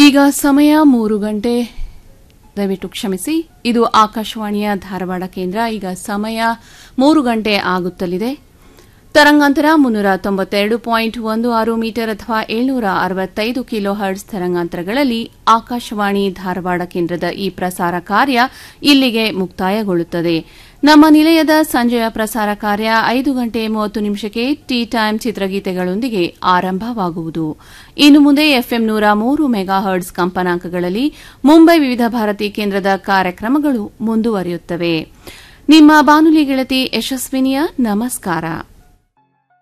ಈಗ ಸಮಯ ಮೂರು ಗಂಟೆ ದಯವಿಟ್ಟು ಕ್ಷಮಿಸಿ ಇದು ಆಕಾಶವಾಣಿಯ ಧಾರವಾಡ ಕೇಂದ್ರ ಈಗ ಸಮಯ ಮೂರು ಗಂಟೆ ಆಗುತ್ತಲಿದೆ ತರಂಗಾಂತರ ಮುನ್ನೂರ ತೊಂಬತ್ತೆರಡು ಪಾಯಿಂಟ್ ಒಂದು ಆರು ಮೀಟರ್ ಅಥವಾ ಏಳ್ನೂರ ಅರವತ್ತೈದು ಕಿಲೋ ಹರ್ಟ್ಸ್ ತರಂಗಾಂತರಗಳಲ್ಲಿ ಆಕಾಶವಾಣಿ ಧಾರವಾಡ ಕೇಂದ್ರದ ಈ ಪ್ರಸಾರ ಕಾರ್ಯ ಇಲ್ಲಿಗೆ ಮುಕ್ತಾಯಗೊಳ್ಳುತ್ತದೆ ನಮ್ಮ ನಿಲಯದ ಸಂಜೆಯ ಪ್ರಸಾರ ಕಾರ್ಯ ಐದು ಗಂಟೆ ಮೂವತ್ತು ನಿಮಿಷಕ್ಕೆ ಟೀ ಟೈಮ್ ಚಿತ್ರಗೀತೆಗಳೊಂದಿಗೆ ಆರಂಭವಾಗುವುದು ಇನ್ನು ಮುಂದೆ ಎಫ್ಎಂ ನೂರ ಮೂರು ಮೆಗಾ ಹರ್ಟ್ಸ್ ಕಂಪನಾಂಕಗಳಲ್ಲಿ ಮುಂಬೈ ವಿವಿಧ ಭಾರತಿ ಕೇಂದ್ರದ ಕಾರ್ಯಕ್ರಮಗಳು ಮುಂದುವರಿಯುತ್ತವೆ ನಿಮ್ಮ ಬಾನುಲಿ ಗೆಳತಿ ಯಶಸ್ವಿನಿಯ ನಮಸ್ಕಾರ